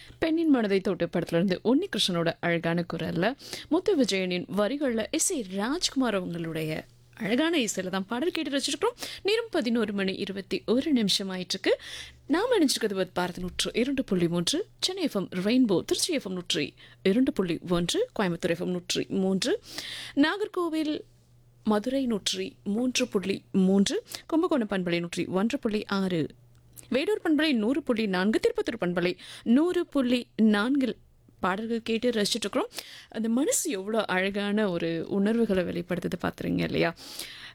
பெண்ணின் மனதை தொட்டு படத்துலேருந்து உன்னி கிருஷ்ணனோட அழகான குரல்ல முத்து விஜயனின் வரிகளில் எஸ் ஏ ராஜ்குமார் அவங்களுடைய அழகான இசையில் தான் பாடல் கேட்டு வச்சிருக்கிறோம் நேரம் பதினோரு மணி இருபத்தி ஒரு நிமிஷம் ஆயிட்டு இருக்கு நாம் நினைச்சிருக்கிறது வந்து பாரத நூற்று இரண்டு புள்ளி மூன்று Chennai FM rainbow Tiruchi FM நூற்றி இரண்டு புள்ளி ஒன்று கோயம்புத்தூர் எஃப்எம் நூற்றி மூன்று நாகர்கோவில் மதுரை நூற்றி மூன்று புள்ளி மூன்று கும்பகோணம் பண்பலை நூற்றி ஒன்று புள்ளி ஆறு வேடூர் பண்பலை நூறு புள்ளி நான்கு திருப்பத்தூர் பண்பலை நூறு புள்ளி நான்கில் பாடல்கள் கேட்டு ரசிச்சுட்டு இருக்கிறோம் அந்த மனசு எவ்வளோ அழகான ஒரு உணர்வுகளை வெளிப்படுத்துது பார்த்துறீங்க இல்லையா